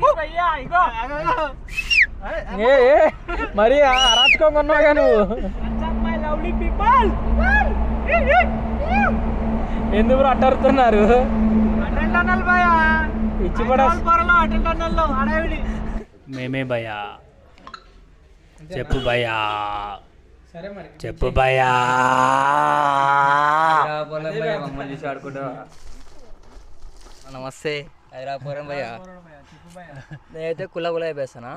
ఏ ఏ, మరి ఆ అరాచకంగా ఉన్నావుగా నువ్వు ఎందుకు బ్రో అట్టరుతున్నారు ఇచ్చి పడా మేమే భయా చెప్పు భయా సరే మరి చెప్పు భయా మమ్మల్ని చూసి ఆడుకుంటా నమస్తే హైదరాపురం భయ్య నేనైతే కుల్ల కుల అయిపోయానా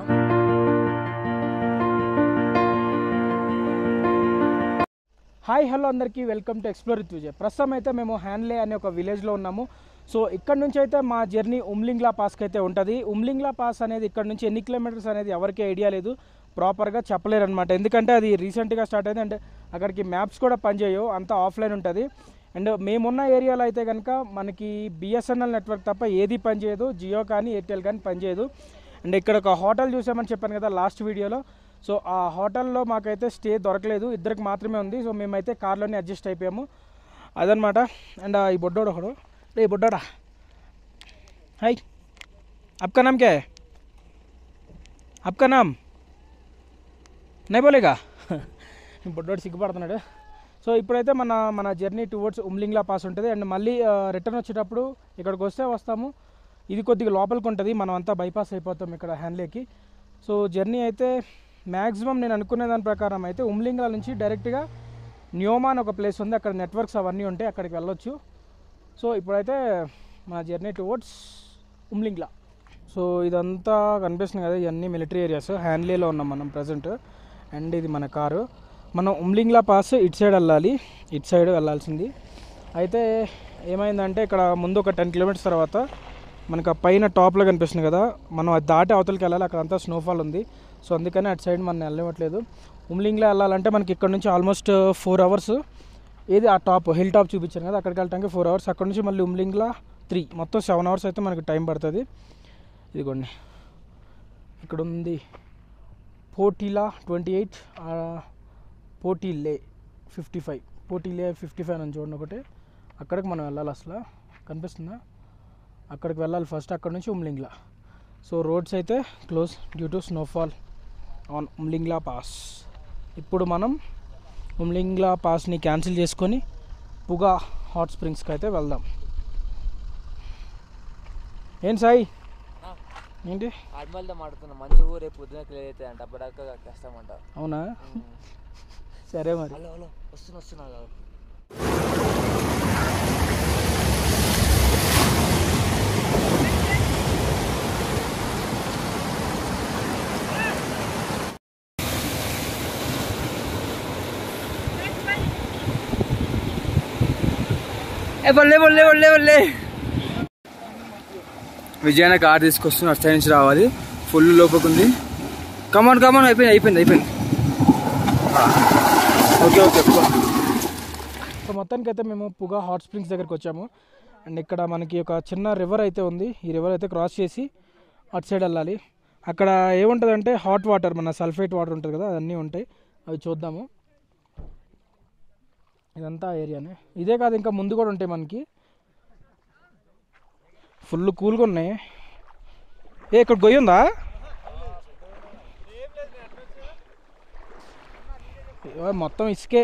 హాయ్ హలో అందరికీ welcome to explore with Vijay ప్రస్తుతం అయితే మేము హ్యాండ్లే అనే ఒక విలేజ్లో ఉన్నాము సో ఇక్కడ నుంచి అయితే మా జర్నీ ఉమ్లింగ్లా పాస్కి అయితే ఉంటుంది ఉమ్లింగ్లా పాస్ అనేది ఇక్కడ నుంచి ఎన్ని కిలోమీటర్స్ అనేది ఎవరికీ ఐడియా లేదు ప్రాపర్గా చెప్పలేరు అనమాట ఎందుకంటే అది రీసెంట్గా స్టార్ట్ అయింది అండ్ అక్కడికి మ్యాప్స్ కూడా పనిచేయవు అంతా ఆఫ్లైన్ ఉంటుంది అండ్ మేమున్న ఏరియాలో అయితే కనుక మనకి బిఎస్ఎన్ఎల్ నెట్వర్క్ తప్ప ఏది పనిచేయదు జియో కానీ ఎయిర్టెల్ కానీ పనిచేయదు అండ్ ఇక్కడ ఒక హోటల్ చూసామని చెప్పాను కదా లాస్ట్ వీడియోలో సో ఆ హోటల్లో మాకైతే స్టే దొరకలేదు ఇద్దరికి మాత్రమే ఉంది సో మేమైతే కార్లోనే అడ్జస్ట్ అయిపోయాము అదనమాట అండ్ ఈ బొడ్డోడు ఒకడు రే బొడ్డోడా హాయ్ आपका नाम क्या है आपका नाम नहीं बोलेगा బొడ్డోడు సిగ్గుపడుతున్నాడు సో ఇప్పుడైతే మన మన జర్నీ టువర్డ్స్ ఉమ్లింగ్లా పాస్ ఉంటుంది అండ్ మళ్ళీ రిటర్న్ వచ్చేటప్పుడు ఇక్కడికి వస్తే వస్తాము ఇది కొద్దిగా లోపలికి ఉంటుంది మనం అంతా బైపాస్ అయిపోతాం ఇక్కడ హ్యాండ్లేకి సో జర్నీ అయితే మ్యాక్సిమం నేను అనుకునే దాని ప్రకారం అయితే ఉమ్లింగ్లా నుంచి డైరెక్ట్గా న్యోమా అని ఒక ప్లేస్ ఉంది అక్కడ నెట్వర్క్స్ అవన్నీ ఉంటాయి అక్కడికి వెళ్ళొచ్చు సో ఇప్పుడైతే మా జర్నీ టువర్డ్స్ ఉమ్లింగ్లా సో ఇదంతా కనిపిస్తుంది కదా ఇవన్నీ మిలిటరీ ఏరియాస్ హ్యాండ్లీలో ఉన్నాం మనం ప్రజెంట్ అండ్ ఇది మన కారు మనం ఉమ్లింగ్లా పాస్ ఇటు సైడ్ వెళ్ళాలి ఇటు సైడ్ వెళ్ళాల్సింది అయితే ఏమైందంటే ఇక్కడ ముందు ఒక టెన్ కిలోమీటర్స్ తర్వాత మనకు ఆ పైన టాప్లో కనిపిస్తుంది కదా మనం అది దాటి అవతలకి వెళ్ళాలి అక్కడ అంతా స్నోఫాల్ ఉంది సో అందుకని అటు సైడ్ మనం వెళ్ళనివ్వట్లేదు ఉమ్లింగ్లో వెళ్ళాలంటే మనకి ఇక్కడ నుంచి ఆల్మోస్ట్ ఫోర్ అవర్స్ ఏది ఆ టాప్ హిల్ టాప్ చూపించాను కదా అక్కడికి వెళ్ళడానికి ఫోర్ అవర్స్ అక్కడ నుంచి మళ్ళీ ఉమ్లింగ్లా త్రీ మొత్తం సెవెన్ అవర్స్ అయితే మనకి టైం పడుతుంది ఇదిగోండి ఇక్కడ ఉంది పోటీలా ట్వంటీ ఎయిట్ పోటీలే ఫిఫ్టీ ఫైవ్ పోటీలే ఫిఫ్టీ ఫైవ్ అని చూడండి ఒకటి అక్కడికి మనం వెళ్ళాలి అసలు కనిపిస్తుందా అక్కడికి వెళ్ళాలి ఫస్ట్ అక్కడ నుంచి ఉమ్లింగ్లా సో రోడ్స్ అయితే close due to snowfall on Umlingla pass ఇప్పుడు మనం ఉమ్లింగ్లా పాస్ని క్యాన్సిల్ చేసుకొని పుగా హాట్ స్ప్రింగ్స్కి అయితే వెళ్దాం ఏం సాయి ఏంటి ఆడమల్తో మాడుతున్నా మంచి ఊరు రేపు పొద్దున క్లియర్ అవుతుంది అంట అప్పటిదాకా కష్టం అంట అవునా సరే మరి హలో హలో వస్తున్నా వస్తున్నా కాదు ఏ బొల్లే బొల్లే బొల్లే బొల్లే విజయాన కార్ తీసుకొస్తున్నా అటు సైడ్ నుంచి రావాలి ఫుల్ లోపకుంది కమాన్ కమాన్ అయిపోయింది అయిపోయింది అయిపోయింది ఓకే ఓకే సో మొత్తానికి అయితే మేము పుగా హాట్ స్ప్రింగ్స్ దగ్గరికి వచ్చాము అండ్ ఇక్కడ మనకి ఒక చిన్న రివర్ అయితే ఉంది ఈ రివర్ అయితే క్రాస్ చేసి అటు సైడ్ వెళ్ళాలి అక్కడ ఏముంటుందంటే హాట్ వాటర్ మన సల్ఫేట్ వాటర్ ఉంటుంది కదా అవన్నీ ఉంటాయి అవి చూద్దాము ఇదంతా ఆ ఏరియానే ఇదే కాదు ఇంకా ముందు కూడా ఉంటాయి మనకి ఫుల్ కూల్గా ఉన్నాయి ఏ ఇక్కడ గొయ్యి ఉందా ఏ, మొత్తం ఇసుకే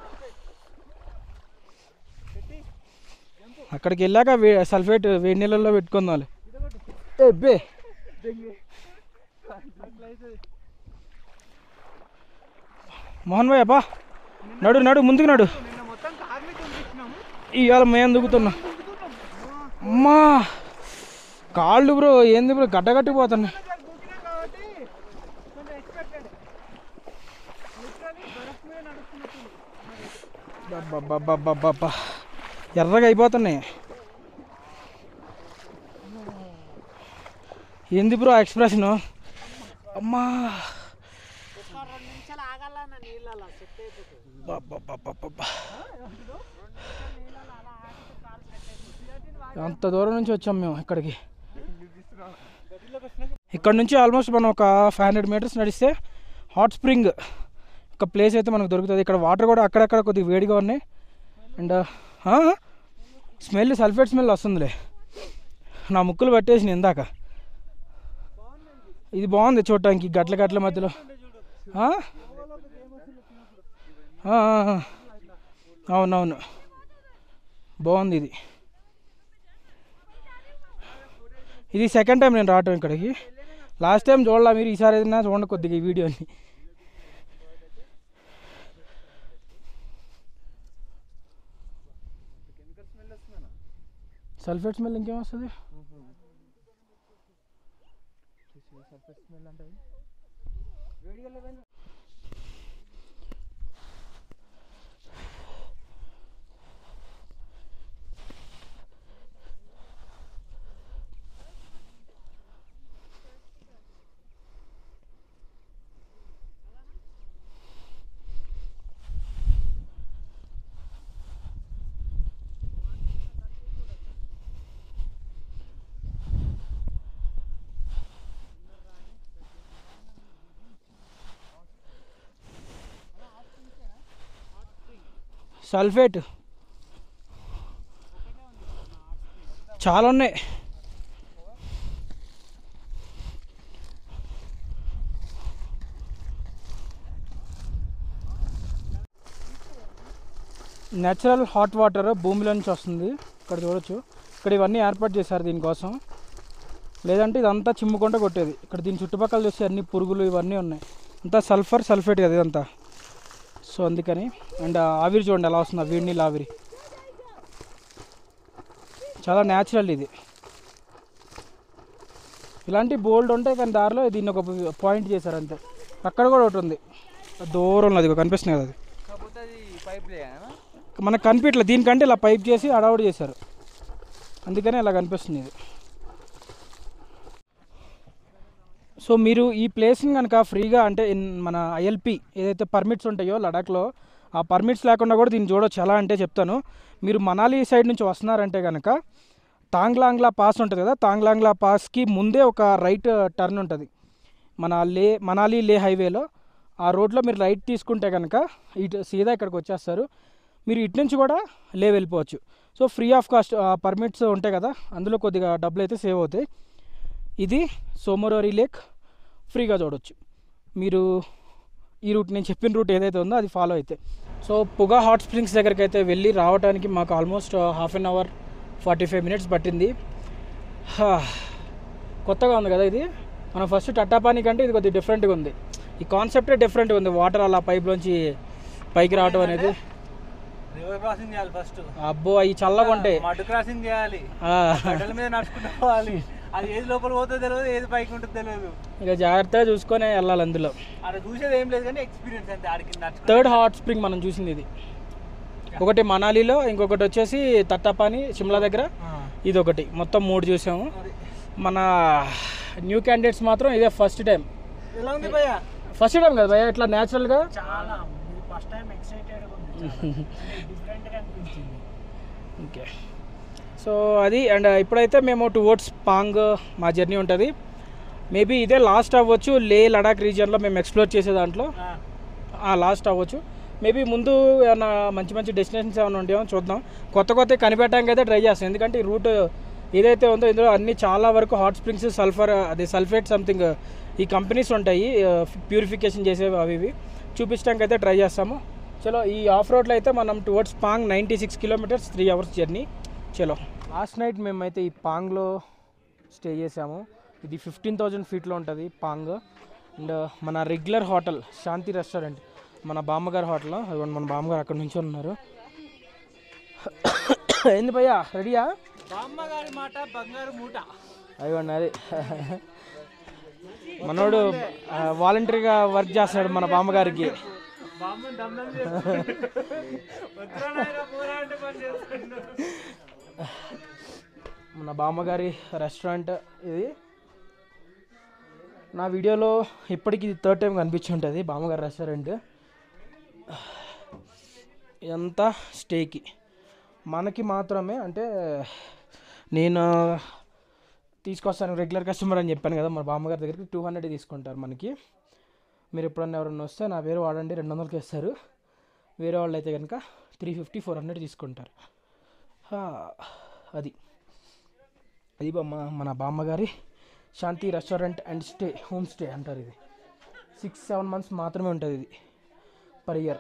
అక్కడికి వెళ్ళాక వే సల్ఫేట్ వేడి నీళ్ళల్లో పెట్టుకుందాం ఏ బే మోహన్ భాయ్ అబ్బా నడు నడు ముందుకు నడు ఇవాళ మేము దుక్కుతున్నా అమ్మా కాళ్ళు బ్రో ఏంది బ్రో గడ్డ కట్టిపోతున్నాయి అబ్బబ్బబ్బబ్బబ్బబ్బా. ఎర్రగా అయిపోతున్నాయి ఏంది బ్రో ఎక్స్ప్రెషన్ అమ్మా అబ్బబ్బబ్బబ్బబ్బా. అంత దూరం నుంచి వచ్చాం మేము ఇక్కడికి ఇక్కడ నుంచి ఆల్మోస్ట్ మనం ఒక ఫైవ్ హండ్రెడ్ మీటర్స్ నడిస్తే హాట్ స్ప్రింగ్ ఒక ప్లేస్ అయితే మనకు దొరుకుతుంది ఇక్కడ వాటర్ కూడా అక్కడక్కడ కొద్దిగా వేడిగా ఉన్నాయి అండ్ స్మెల్ సల్ఫేట్ స్మెల్ వస్తుందిలే నా ముక్కులు పట్టేసి ఇందాక ఇది బాగుంది చూడటానికి గట్ల గట్ల మధ్యలో ఆ? ఆ, ఆ, ఆ. అవునవును బాగుంది ఇది ఇది సెకండ్ టైం నేను రావటం ఇక్కడికి లాస్ట్ టైం చూడాల మీరు ఈసారి ఏదైనా చూడండి కొద్దిగా ఈ వీడియోని సల్ఫేట్ స్మెల్ ఇంకేం వస్తుంది సల్ఫేట్ చాలా ఉన్నాయి న్యాచురల్ హాట్ వాటర్ భూమిలో నుంచి వస్తుంది ఇక్కడ చూడొచ్చు ఇక్కడ ఇవన్నీ ఏర్పాటు చేశారు దీనికోసం లేదంటే ఇదంతా చిమ్ముకుంటూ కొట్టేది ఇక్కడ దీని చుట్టుపక్కల చూస్తే అన్ని పురుగులు ఇవన్నీ ఉన్నాయి అంతా సల్ఫర్ సల్ఫేట్ కదా ఇదంతా సో అందుకని అండ్ ఆవిరి చూడండి ఎలా వస్తుంది ఆ వేడి నీళ్ళు ఆవిరి చాలా న్యాచురల్ ఇది ఇలాంటి బోల్డ్ ఉంటాయి కానీ దారిలో దీన్ని ఒక పాయింట్ చేశారు అంతే అక్కడ కూడా ఒకటి ఉంది దూరంలో అది కనిపిస్తుంది కదా అది కాకపోతే అది పైప్ మనకు కనిపించలేదు దీనికంటే ఇలా పైప్ చేసి అడౌట్ చేశారు అందుకనే ఇలా కనిపిస్తుంది ఇది సో మీరు ఈ ప్లేస్ని కనుక ఫ్రీగా అంటే ఇన్ మన ఐఎల్పి ఏదైతే పర్మిట్స్ ఉంటాయో లడాఖ్లో ఆ పర్మిట్స్ లేకుండా కూడా దీన్ని చూడొచ్చు ఎలా అంటే చెప్తాను మీరు మనాలి సైడ్ నుంచి వస్తున్నారంటే కనుక తాంగ్లాంగ్లా పాస్ ఉంటుంది కదా తాంగ్లాంగ్లా పాస్కి ముందే ఒక రైట్ టర్న్ ఉంటుంది మన లే మనాలి లే హైవేలో ఆ రోడ్లో మీరు రైట్ తీసుకుంటే కనుక ఇటు సీదా ఇక్కడికి వచ్చేస్తారు మీరు ఇటు నుంచి కూడా లే వెళ్ళిపోవచ్చు so free of cost permits ఉంటాయి కదా అందులో కొద్దిగా డబ్బులు అయితే సేవ్ అవుతాయి ఇది సోమరోరి లేక్ ఫ్రీగా చూడొచ్చు మీరు ఈ రూట్ నేను చెప్పిన రూట్ ఏదైతే ఉందో అది ఫాలో అయితే సో పొగా హాట్ స్ప్రింగ్స్ దగ్గరికి అయితే వెళ్ళి రావడానికి మాకు almost half an hour forty five minutes పట్టింది హా, కొత్తగా ఉంది కదా ఇది మనం ఫస్ట్ టట్టాపాని కంటే ఇది కొద్దిగా డిఫరెంట్గా ఉంది ఈ కాన్సెప్టే డిఫరెంట్గా ఉంది వాటర్ అలా పైప్లోంచి పైకి రావడం అనేది రివర్ క్రాసింగ్ చేయాలి ఫస్ట్ అబ్బో అవి చల్లగా ఉంటాయి మడ్ క్రాసింగ్ చేయాలి ఆ, గడ్డల మీద నడుచుకుంటూ పోవాలి అది ఏది లోపల పోతుందో తెలియదు ఏది పైకి ఉంటుందో తెలియదు ఇక జాగ్రత్తగా చూసుకొని వెళ్ళాలి అందులో అక్కడ చూసేది ఏం లేదు కానీ ఎక్స్పీరియన్స్ అంతే ఆడికి నడుచుకుంటూ థర్డ్ హాట్ స్ప్రింగ్ మనం చూసింది ఇది ఒకటి మనాలిలో ఇంకొకటి వచ్చేసి తట్టపాని షిమ్లా దగ్గర ఇది ఒకటి మొత్తం మూడు చూసాము మన న్యూ క్యాండిడేట్స్ మాత్రం ఇదే ఫస్ట్ టైం ఎలా ఉంది భయ్య ఫస్ట్ టైం కదా భయ్య ఇట్లా న్యాచురల్గా చాలా ఫస్ట్ టైం ఎక్సైటెడ్ డిఫరెంట్గా అనిపించింది ఓకే సో అది అండ్ ఇప్పుడైతే మేము టువర్డ్స్ పాంగ్ మా జర్నీ ఉంటుంది మేబీ ఇదే లాస్ట్ అవ్వచ్చు లే లడాక్ రీజియన్లో మేము ఎక్స్ప్లోర్ చేసే దాంట్లో లాస్ట్ అవ్వచ్చు మేబీ ముందు ఏమైనా మంచి మంచి డెస్టినేషన్స్ ఏమైనా ఉంటాయో చూద్దాం కొత్త కొత్త కనిపెట్టడానికి అయితే ట్రై చేస్తాం ఎందుకంటే ఈ రూట్ ఏదైతే ఉందో ఇందులో అన్ని చాలా వరకు హాట్ స్ప్రింగ్స్ సల్ఫర్ అదే సల్ఫేట్ సంథింగ్ ఈ కంపెనీస్ ఉంటాయి ప్యూరిఫికేషన్ చేసేవి అవి ఇవి చూపించడానికి అయితే ట్రై చేస్తాము చలో ఈ ఆఫ్ రోడ్లో అయితే మనం towards Pang ninety six kilometres three hours journey చలో లాస్ట్ నైట్ మేమైతే ఈ పాంగ్లో స్టే చేసాము ఇది ఫిఫ్టీన్ థౌజండ్ ఫీట్లో ఉంటుంది పాంగ్ అండ్ మన రెగ్యులర్ హోటల్ శాంతి రెస్టారెంట్ మన బామ్మగారి హోటల్ అదిగోండి మన బామ్మగారు అక్కడ నుంచి ఉన్నారు ఏంది భయ్యా రెడీయా బామ్మ గారి మాట బంగారు మూట అదిగోండి అది మనోడు వాలంటరీగా వర్క్ చేస్తాడు మన బామ్మగారికి బామ్మ దమ్దం పోరా అంటే పని చేస్తుండు మన బామ్మగారి రెస్టారెంట్ ఇది నా వీడియోలో ఇప్పటికి ఇది థర్డ్ టైం కనిపించి ఉంటుంది బామ్మగారి రెస్టారెంట్ ఇదంతా స్టేకి మనకి మాత్రమే అంటే నేను తీసుకొస్తాను రెగ్యులర్ కస్టమర్ అని చెప్పాను కదా మన బామ్మగారి దగ్గరికి టూ హండ్రెడ్ తీసుకుంటారు మనకి మీరు ఎప్పుడన్నా ఎవరన్నా వస్తే నా పేరు వాడండి రెండు వందలకి ఇస్తారు వేరే వాళ్ళు అయితే కనుక త్రీ ఫిఫ్టీ ఫోర్ హండ్రెడ్ తీసుకుంటారు హా, అది అది బామ్మ మన బామ్మగారి Shanti restaurant and stay home stay అంటారు ఇది సిక్స్ సెవెన్ మంత్స్ మాత్రమే ఉంటుంది ఇది పర్ ఇయర్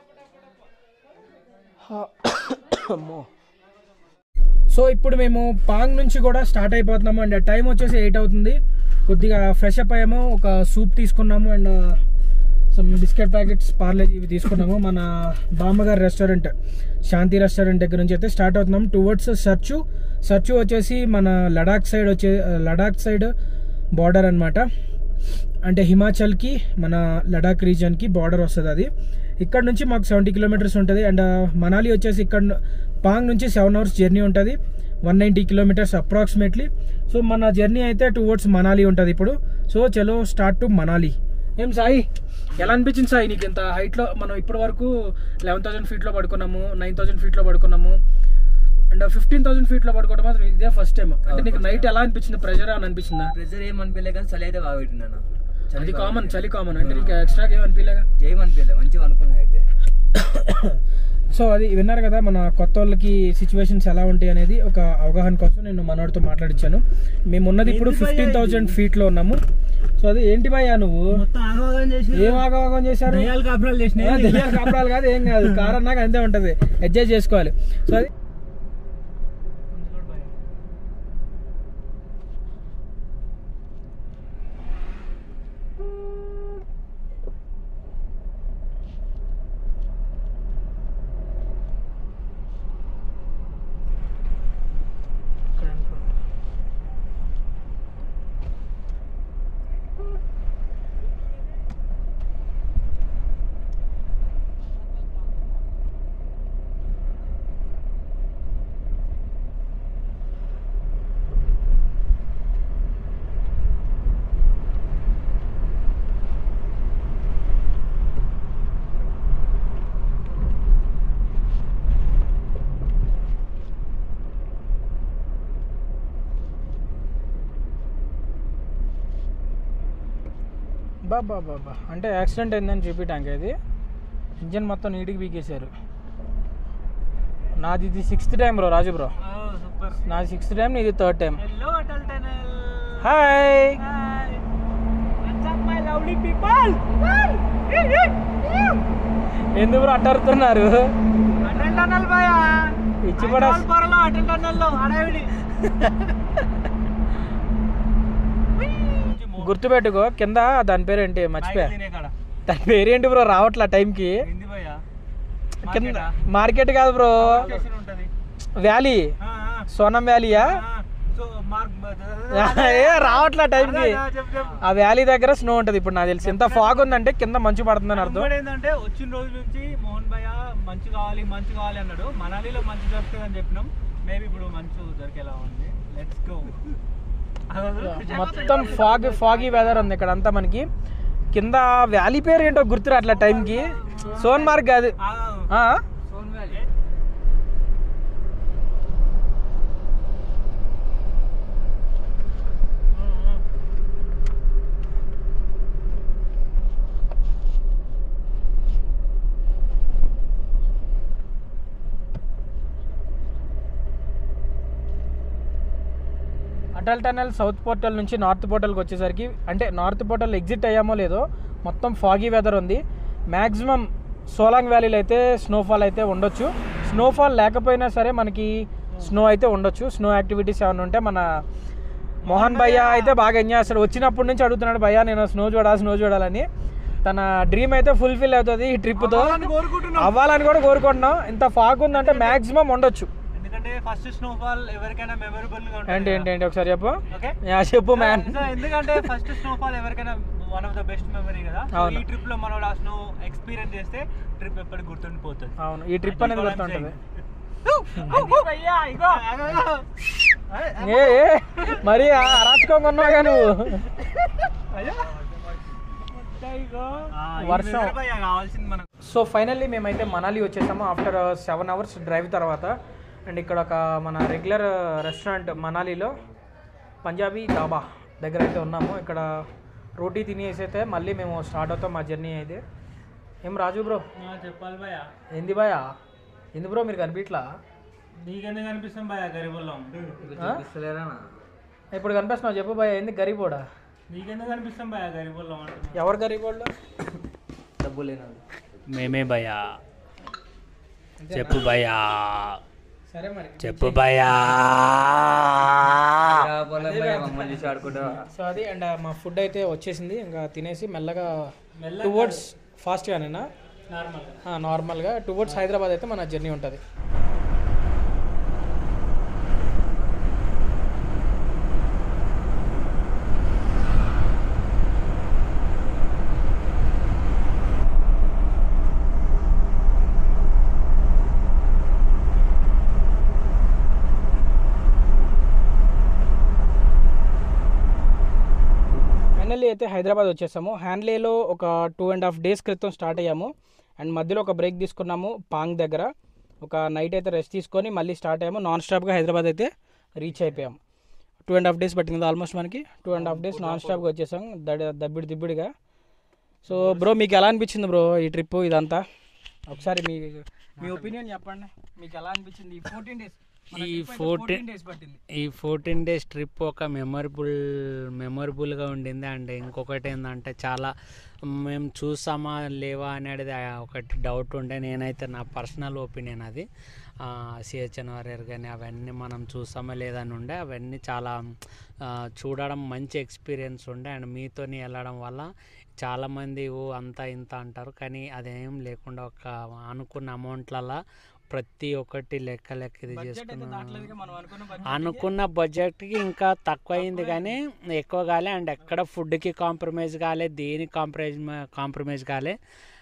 అమ్మో సో ఇప్పుడు మేము పాంగ్ నుంచి కూడా స్టార్ట్ అయిపోతున్నాము అండ్ టైం వచ్చేసి ఎయిట్ అవుతుంది కొద్దిగా ఫ్రెష్ అప్ అయ్యాము ఒక సూప్ తీసుకున్నాము అండ్ సమ్ బిస్కెట్ ప్యాకెట్స్ పార్లేజ్ ఇవి తీసుకున్నాము మన బామ్మగారి రెస్టారెంట్ శాంతి రెస్టారెంట్ దగ్గర నుంచి అయితే స్టార్ట్ అవుతున్నాం టువర్డ్స్ సర్చు సర్చు వచ్చేసి మన లడాక్ సైడ్ వచ్చే లడాక్ సైడ్ బార్డర్ అన్నమాట అంటే హిమాచల్కి మన లడాక్ రీజియన్కి బార్డర్ వస్తుంది అది ఇక్కడ నుంచి మాకు సెవెంటీ కిలోమీటర్స్ ఉంటుంది అండ్ మనాలి వచ్చేసి ఇక్కడ ను- పాంగ్ నుంచి సెవెన్ అవర్స్ జర్నీ ఉంటుంది one ninety kilometres approximately so మన జర్నీ అయితే టువర్డ్స్ మనాలి ఉంటుంది ఇప్పుడు సో చలో స్టార్ట్ టు మనాలి ఏం సాయి ఎలా అనిపించింది సాయి నీకు ఇంత హైట్లో మనం ఇప్పటి వరకు లెవెన్ థౌసండ్ ఫీట్లో పడుకున్నాము నైన్ థౌసండ్ ఫీట్లో పడుకున్నాము అండ్ ఫిఫ్టీన్ థౌసండ్ ఫీట్లో పడుకోవడం మాత్రం ఇదే ఫస్ట్ టైం అంటే నీకు నైట్ ఎలా అనిపించింది ప్రెజర్ అని అనిపించిందా ప్రెజర్ ఏమనిపించలే కానీ చలి అయితే బాగా పెట్టినాను అది కామన్ చలి కామన్ అంటే నీకు ఎక్స్ట్రా ఏమనిపించలేగా ఏమనిపించలే మంచిగా అనుకున్నా అయితే సో అది విన్నారు కదా మన కొత్త వాళ్ళకి సిచ్యువేషన్స్ ఎలా ఉంటాయి అనేది ఒక అవగాహన కోసం నేను మనోడితో మాట్లాడించాను మేము ఉన్నది ఇప్పుడు ఫిఫ్టీన్ థౌసండ్ ఫీట్ లో ఉన్నాము సో అది ఏంటి భయ్యా నువ్వు ఏం ఆగవాగం చేశారు కాపురాలు ఆ, దెయ్యాలు కాపడాలు కాదు ఏం కాదు కార్ అన్నాక అంతే ఉంటది అడ్జస్ట్ చేసుకోవాలి సో అది బాబా బాబా అంటే యాక్సిడెంట్ అయిందని చూపించడానికి అది ఇంజన్ మొత్తం నీటికి పీకేశారు నాది ఇది sixth time bro Raju bro super నాది సిక్స్త్ టైం నీది third time hello Atal tunnel hi what's up my lovely people ఎందుకు బ్రో అట్టరుతున్నారు అటల్ టనల్ బాయా ఇచ్చి పడే పొరలో అటల్ టనల్ లో అడవిడి గుర్తుపెట్టుకో కింద దాని పేరు ఏంటి మర్చిపోయా తినే కాడ దాని పేరు ఏంటి బ్రో రావట్లా టైంకి హిందీ బాయా కింద మార్కెట్ కాదు బ్రో స్టేషన్ ఉంటది వ్యాలీ ఆ, ఆ, సోనం వ్యాలీయా ఆ. సో మార్క్ ఏ రావట్లా టైంకి చెప్పు చెప్పు ఆ వ్యాలీ దగ్గర స్నో ఉంటది ఇప్పుడు నాకు తెలిసి ఎంత ఫాగ్ ఉందంటే కింద మంచు పడుతుందని అర్థం ఇంకోటి ఏంటంటే వచ్చిన రోజు నుంచి మోహన్ భయ్య మంచు కావాలి మంచు కావాలి అన్నాడు మనాలిలో మంచు దొరుకుతుంది అని చెప్పినాం మేబీ ఇప్పుడు మంచు దొరికేలా ఉంది లెట్స్ గో మొత్తం ఫాగ్ ఫాగీ వెదర్ ఉంది ఇక్కడ అంతా మనకి కింద వ్యాలీ పేరు ఏంటో గుర్తురా అట్లా టైంకి సోన్మార్గ్ కాదు ఆ? అటల్ టనల్ సౌత్ పోర్టల్ నుంచి నార్త్ పోర్టల్కి వచ్చేసరికి అంటే నార్త్ పోర్టల్ ఎగ్జిట్ అయ్యామో లేదో మొత్తం ఫాగీ వెదర్ ఉంది మ్యాక్సిమం సోలాంగ్ వ్యాలీలో అయితే స్నోఫాల్ అయితే ఉండొచ్చు స్నోఫాల్ లేకపోయినా సరే మనకి స్నో అయితే ఉండొచ్చు స్నో యాక్టివిటీస్ ఏమైనా ఉంటే మన మోహన్ భయ్య అయితే బాగా ఎంజాయ్ చేస్తాడు వచ్చినప్పటి నుంచి అడుగుతున్నాడు భయ్య నేను స్నో చూడాలి స్నో చూడాలని తన డ్రీమ్ అయితే ఫుల్ఫిల్ అవుతుంది ఈ ట్రిప్తో కోరుకుంటున్నాం అవ్వాలని కూడా కోరుకుంటున్నాం ఇంత ఫాగ్ ఉందంటే మ్యాక్సిమం ఉండొచ్చు ఎందుకంటే ఫస్ట్ స్నోఫాల్ ఎవరికైనా మెమరబుల్ గా ఏంటి ఏంటి ఏంటి ఒకసారి చెప్పు ఓకే యా, చెప్పు మ్యాన్ సో ఎందుకంటే ఫస్ట్ స్నోఫాల్ ఎవరికైనా one of the best memory కదా సో అవును. ఈ ట్రిప్ లో మనం ఆ స్నో ఎక్స్పీరియన్స్ చేస్తే ట్రిప్ ఎప్పటికి గుర్తుండిపోతుంది అవును ఈ ట్రిప్ అనేది గుర్తుంటుంది ఏ ఏ, మరి ఆ అరాచకంగా ఉన్నావుగా నువ్వు వర్షం. కావాల్సింది మనకు సో ఫైనల్లీ మేమైతే మనాలి వచ్చేసాము ఆఫ్టర్ సెవెన్ అవర్స్ డ్రైవ్ తర్వాత అండ్ ఇక్కడ ఒక మన రెగ్యులర్ రెస్టారెంట్ మనాలిలో పంజాబీ డాబా దగ్గర అయితే ఉన్నాము ఇక్కడ రోటీ తినేసి అయితే మళ్ళీ మేము స్టార్ట్ అవుతాం మా జర్నీ అయితే ఏం రాజు బ్రో చెప్పాలి భయ ఏంది భయ ఎందు బ్రో మీరు కనిపించలా నీకెందుకు కనిపిస్తాం భయ గరిబుల్లం ఆ? ఇప్పుడు కనిపిస్తున్నావు చెప్పు భయ ఏంది గరీబోడా నీకెందుకు కనిపిస్తాం భయ గరిబుల్లో అంటున్నా ఎవరు గరీబోళ్ళు డబ్బు లేనాడు మేమే భయా చెప్పు భయా సరే మరి చెప్పు భయా మమ్మల్ని చూసి ఆడుకుంటా సో అది అండ్ మా ఫుడ్ అయితే వచ్చేసింది ఇంకా తినేసి మెల్లగా టువర్డ్స్ ఫాస్ట్గానేనా నార్మల్ నార్మల్గా టువర్డ్స్ హైదరాబాద్ అయితే మన జర్నీ ఉంటుంది ఫైనల్లీ అయితే హైదరాబాద్ వచ్చేసాము హ్యాండ్లేలో ఒక టూ అండ్ హాఫ్ డేస్ క్రితం స్టార్ట్ అయ్యాము అండ్ మధ్యలో ఒక బ్రేక్ తీసుకున్నాము పాంగ్ దగ్గర ఒక నైట్ అయితే రెస్ట్ తీసుకొని మళ్ళీ స్టార్ట్ అయ్యాము నాన్ స్టాప్గా హైదరాబాద్ అయితే రీచ్ అయిపోయాము టూ అండ్ హాఫ్ డేస్ పట్టింది ఆల్మోస్ట్ మనకి two and half days non స్టాప్గా వచ్చేసాం దడ దబ్బిడి దిబ్బిడిగా సో బ్రో మీకు ఎలా అనిపించింది బ్రో ఈ ట్రిప్ ఇదంతా ఒకసారి మీ మీ ఒపీనియన్ చెప్పండి మీకు ఎలా అనిపించింది ఈ ఫోర్టీన్ డేస్ ఈ 14 డేస్ పట్టింది ఈ ఫోర్టీన్ డేస్ ట్రిప్ ఒక మెమొరబుల్ మెమొరబుల్గా ఉండింది అండ్ ఇంకొకటి ఏంటంటే చాలా మేము చూసామా లేవా అనేది ఆ ఒకటి డౌట్ ఉండే నేనైతే నా పర్సనల్ ఒపీనియన్ అది సిహెచ్ఎన్ వారియర్ కానీ అవన్నీ మనం చూసామా లేదా అని ఉండే అవన్నీ చాలా ఆ, చూడడం మంచి ఎక్స్పీరియన్స్ ఉండే అండ్ మీతోని వెళ్ళడం వల్ల చాలామంది ఓ అంత ఇంత అంటారు కానీ అదేం లేకుండా ఒక అనుకున్న అమౌంట్లలో ప్రతి ఒక్కటి లెక్క లెక్క ఇది చేసుకున్నాం మనం అనుకున్న అనుకున్న బడ్జెట్కి ఇంకా తక్కువ అయింది కానీ ఎక్కువ కాలే అండ్ ఎక్కడ ఫుడ్కి కాంప్రమైజ్ కాలే దేనికి కాంప్రమైజ్ కాంప్రమైజ్ కాలే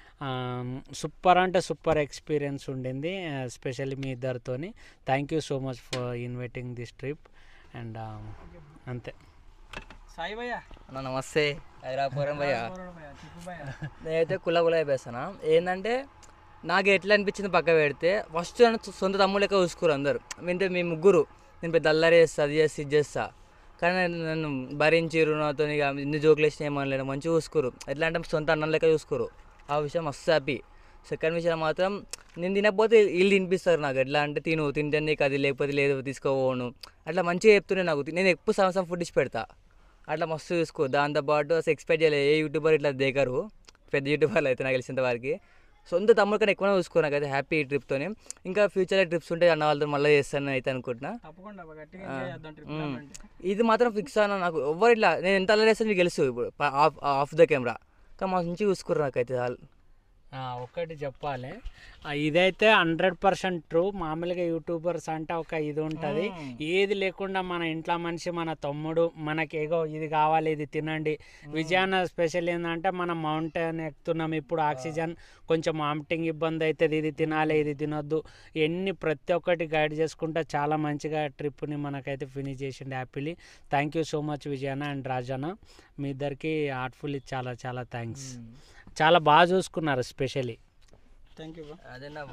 సూపర్ అంటే సూపర్ ఎక్స్పీరియన్స్ ఉండింది ఎస్పెషల్లీ మీ ఇద్దరితోని thank you so much for inviting this trip and అంతే సాయి భయ్య అన్న నమస్తే హైదరాపురం భయ్య చెప్పు భయ్య నేనైతే కుల కుల అయిపోయాను ఏంటంటే నాకు ఎట్లా అనిపించింది పక్క పెడితే ఫస్ట్ నన్ను సొంత తమ్ముడు లెక్క చూసుకోరు అందరు అంటే మీ ముగ్గురు నేను పెద్ద అల్లరి చేస్తా అది చేస్తా ఇది చేస్తా కానీ నన్ను- నన్ను భరించిరు నాతో ఇక ఇన్ని జోకులు వేసిన ఏమనలేదు మంచిగా చూసుకోరు ఎట్లా అంటే సొంత అన్నం లెక్క చూసుకోరు ఆ విషయం మస్తు హ్యాపీ సెకండ్ విషయం మాత్రం నేను తినకపోతే వీళ్ళు తినిపిస్తారు నాకు ఎట్లా అంటే తిను తింటే నీకు అది లేకపోతే లేదు తీసుకోపోను అట్లా మంచిగా చెప్తుండే నాకు నేను ఎక్కువ సంవత్సరం ఫుడ్ ఇచ్చి పెడతా అట్లా మస్తు చూసుకో దాంతోపాటు అసలు ఎక్స్పెక్ట్ చేయలేదు ఏ యూట్యూబర్ ఇట్లా దేకరు పెద్ద యూట్యూబర్లు అయితే నాకు తెలిసినంత వారికి సొంత తమ్ముడు కన్నా ఎక్కువ చూసుకో నాకు అయితే హ్యాపీ ఈ ట్రిప్తోనే ఇంకా ఫ్యూచర్లో ట్రిప్స్ ఉంటే అన్న వాళ్ళతో మళ్ళీ చేస్తాను అయితే అనుకుంటున్నా తప్పకుండా బా, గట్టిగా ఎంజాయ్ చేద్దాం ట్రిప్ మ్మ్. ఇది మాత్రం ఫిక్స్ అన్న నాకు ఎవరు ఇట్లా నేను ఎంత అలా చేస్తాను మీకు తెలుసు ఇప్పుడు ప- ఆఫ్ ఆఫ్ ద కెమెరా కానీ మంచిగా చూసుకోరు నాకైతే వాళ్ళు ఆ, ఒకటి చెప్పాలి ఆ, ఇదైతే హండ్రెడ్ పర్సెంట్ ట్రూ మామూలుగా యూట్యూబర్స్ అంటే ఒక ఇది ఉంటుంది ఏది లేకుండా మన ఇంట్లో మనిషి మన తమ్ముడు మనకి ఏగో ఇది కావాలి ఇది తినండి విజయాన స్పెషల్ ఏంటంటే మనం మౌంటైన్ ఎక్కుతున్నాం ఇప్పుడు ఆక్సిజన్ కొంచెం వామిటింగ్ ఇబ్బంది అవుతుంది ఇది తినాలి ఇది తినొద్దు ఎన్ని ప్రతి ఒక్కటి గైడ్ చేసుకుంటా చాలా మంచిగా ట్రిప్ని మనకైతే ఫినిష్ చేసిండు happily thank you so much విజయాన అండ్ రాజాన మీ ఇద్దరికి హార్ట్ఫుల్లీ చాలా చాలా థ్యాంక్స్ చాలా బాగా చూసుకున్నారు స్పెషలీ థ్యాంక్ యూ అదే నా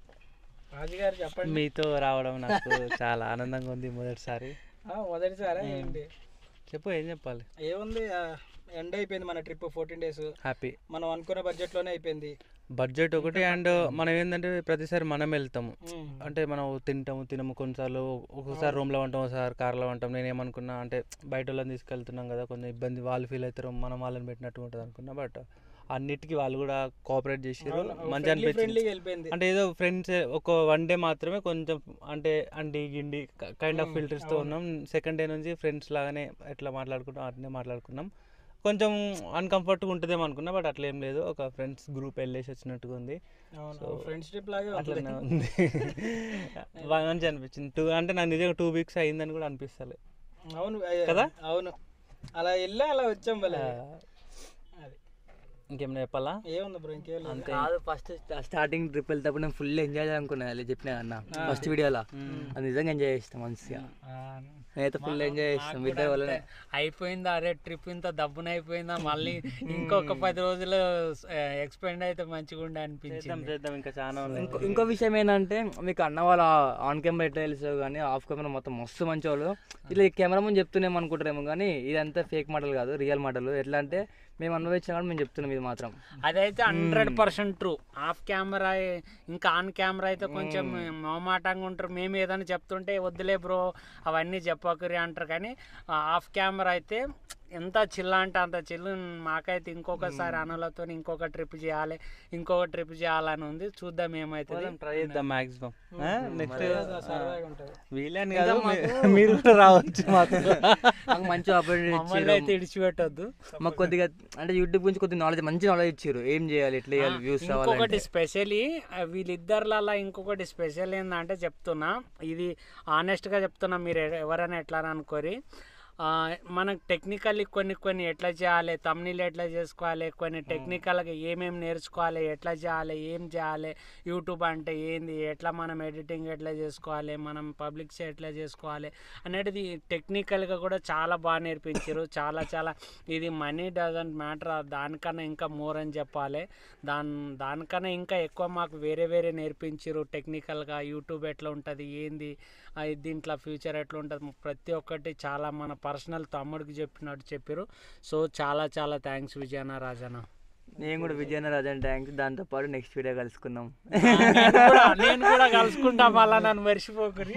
రాజు గారు చెప్పండి మీతో రావడం నాకు చాలా ఆనందంగా ఉంది మొదటిసారి ఆ, మొదటిసారా ఏంటి చెప్పు ఏం చెప్పాలి ఏముంది ఎండ్ అయిపోయింది మన ట్రిప్ ఫోర్టీన్ డేస్ హ్యాపీ మనం అనుకున్న బడ్జెట్లోనే అయిపోయింది బడ్జెట్ ఒకటి అండ్ మనం ఏంటంటే ప్రతిసారి మనం వెళ్తాము మ్మ్. అంటే మనం తింటాము తినము కొన్నిసార్లు ఒక్కొక్కసారి రూమ్లో ఉంటాం ఒకసారి కార్లో ఉంటాం నేను ఏమనుకున్నా అంటే బయట వాళ్ళని తీసుకెళ్తున్నాం కదా కొంచెం ఇబ్బంది వాళ్ళు ఫీల్ అవుతారు మనం వాళ్ళని పెట్టినట్టు ఉంటుంది అనుకున్నా బట్ అన్నిటికీ వాళ్ళు కూడా కోఆపరేట్ చేసారు మంచి అనిపించింది ఫ్రెండ్లీగా వెళ్ళిపోయింది అంటే ఏదో ఫ్రెండ్స్ ఒక వన్ డే మాత్రమే కొంచెం అంటే అండి గిండి కైండ్ ఆఫ్ ఫిల్టర్స్తో ఉన్నాం సెకండ్ డే నుంచి ఫ్రెండ్స్ లాగానే ఎట్లా మాట్లాడుకుంటాం అట్లనే మాట్లాడుకున్నాం కొంచెం అన్కంఫర్ట్గా ఉంటుందేమో అనుకున్నా బట్ అట్లా ఏం లేదు ఒక ఫ్రెండ్స్ గ్రూప్ వెళ్ళేసి వచ్చినట్టుగా ఉంది అవును ఫ్రెండ్స్ ట్రిప్ లాగే అట్లనే ఉంది బాగా మంచి అనిపించింది టూ అంటే నాకు నిజంగా టూ వీక్స్ అయిందని కూడా అనిపిస్తలే అవును అయ్య- కదా? అవును అలా వెళ్ళి అలా వచ్చాం భలే అది ఇంకేమైనా చెప్పాలా ఏముంది బ్రో ఇంకేం లేదు కాదు ఫస్ట్ స్టార్టింగ్ ట్రిప్ వెళ్తేప్పుడు నేను ఫుల్ ఎంజాయ్ చేయాలనుకున్నా అది చెప్పిన అన్న ఫస్ట్ వీడియోలో అది నిజంగా ఎంజాయ్ చేస్తాం మంచిగా నేనైతే ఫుల్ ఎంజాయ్ చేస్తాం ఇద్దరు వల్లనే అయిపోయిందా అరే ట్రిప్ ఇంత దబ్బున అయిపోయిందా మళ్ళీ ఇంకొక పది రోజులు ఎక్స్పెండ్ అయితే మంచిగా ఉండే చేద్దాం అనిపించింది చేద్దాం ఇంకా చాలా ఉన్నాయి ఇంకో ఇంకో విషయం ఏంటంటే మీకు అన్న వాళ్ళ ఆన్ కెమెరా ఎట్లా తెలుసు కానీ ఆఫ్ కెమెరా మొత్తం మస్తు మంచి వాళ్ళు ఇట్లా ఈ కెమెరా ముందు చెప్తున్నాం అనుకుంటారేమో కానీ ఇదంతా ఫేక్ మాటలు కాదు రియల్ మాటలు ఎట్లా అంటే మేము అనుభవించాం కానీ మేము చెప్తున్నాం ఇది మాత్రం అదైతే hundred percent true off camera ఇంకా ఆన్ కెమెరా అయితే కొంచెం మొహమాటంగా ఉంటారు మేము ఏదైనా చెప్తుంటే వద్దులే బ్రో అవన్నీ చెప్ప పకురి అంటారు కానీ ఆఫ్ కెమెరా అయితే ఎంత చిల్ల అంటే అంత చిల్లు మాకైతే ఇంకొకసారి అనులతో ఇంకొక ట్రిప్ చేయాలి ఇంకొక ట్రిప్ చేయాలని ఉంది చూద్దాం ఏమవుతుంది ట్రై చేద్దాం మాక్సిమం నెక్స్ట్ సరదాగా ఉంటుంది వీలని కాదు మీ- మీరు కూడా రావచ్చు మాకు మాకు మంచి ఆపర్చునిటీ మమ్మల్ని అయితే ఇచ్చారు ఇడిచిపెట్టొద్దు మాకు కొద్దిగా అంటే యూట్యూబ్ గురించి కొద్దిగా నాలెడ్జ్ మంచి నాలెడ్జ్ ఇచ్చారు ఏం చేయాలి ఎట్లా చేయాలి వ్యూస్ ఇంకొకటి రావాలంటే స్పెషలీ వీళ్ళిద్దరిలో ఇంకొకటి స్పెషల్ ఏంటంటే చెప్తున్నా ఇది ఆనెస్ట్గా చెప్తున్నా మీరు ఎ- ఎవరైనా ఎట్లా అని అనుకోరి ఆ, మనకు టెక్నికల్లీ కొన్ని కొన్ని ఎట్లా చేయాలి తమ్నీళ్ళు ఎట్లా చేసుకోవాలి కొన్ని టెక్నికల్గా ఏమేమి నేర్చుకోవాలి ఎట్లా చేయాలి ఏం చేయాలి యూట్యూబ్ అంటే ఏంది ఎట్లా మనం ఎడిటింగ్ ఎట్లా చేసుకోవాలి మనం పబ్లిక్ ఎట్లా చేసుకోవాలి అనేది టెక్నికల్గా కూడా చాలా బాగా నేర్పించారు చాలా చాలా ఇది మనీ డజంట్ మ్యాటర్ దానికన్నా ఇంకా మోర్ అని చెప్పాలి దాని దానికన్నా ఇంకా ఎక్కువ మాకు వేరే వేరే నేర్పించారు టెక్నికల్గా యూట్యూబ్ ఎట్లా ఉంటుంది ఏంది ఆ, దీంట్లో ఫ్యూచర్ ఎట్లా ఉంటుంది ప్రతి ఒక్కటి చాలా మన పర్సనల్ తమ్ముడికి చెప్పినట్టు చెప్పారు సో చాలా చాలా థ్యాంక్స్ విజయన రాజన నేను కూడా విజయనరాజన్ థ్యాంక్స్ దాంతో పాటు నెక్స్ట్ వీడియో కలుసుకుందాం నేను కూడా నేను కూడా కలుసుకుంటా మళ్ళా నన్ను మర్చిపోకరి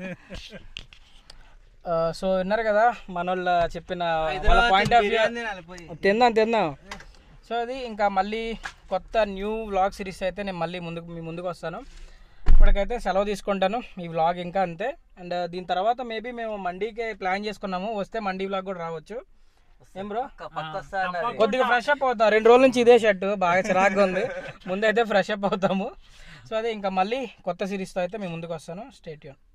సో విన్నారు కదా మన వాళ్ళ చెప్పిన వాళ్ళ పాయింట్ ఆఫ్ వ్యూ తిందాం తిందాం సో అది ఇంకా మళ్ళీ కొత్త న్యూ వ్లాగ్ సిరీస్ అయితే నేను మళ్ళీ ముందుకు మీ ముందుకు వస్తాను ఇప్పటికైతే సెలవు తీసుకుంటాను ఈ వ్లాగ్ ఇంకా అంతే అండ్ దీని తర్వాత మేబీ మేము మండీకి ప్లాన్ చేసుకున్నాము వస్తే మండీ వ్లాగ్ కూడా రావచ్చు ఏం బ్రో కొద్దిగా ఫ్రెష్ అప్ అవుతాం రెండు రోజుల నుంచి ఇదే షర్ట్ బాగా చిరాగ్గా ఉంది ముందైతే ఫ్రెష్ అప్ అవుతాము సో అదే ఇంకా మళ్ళీ కొత్త సిరీస్తో అయితే మేము ముందుకు వస్తాను స్టేట్ యూన్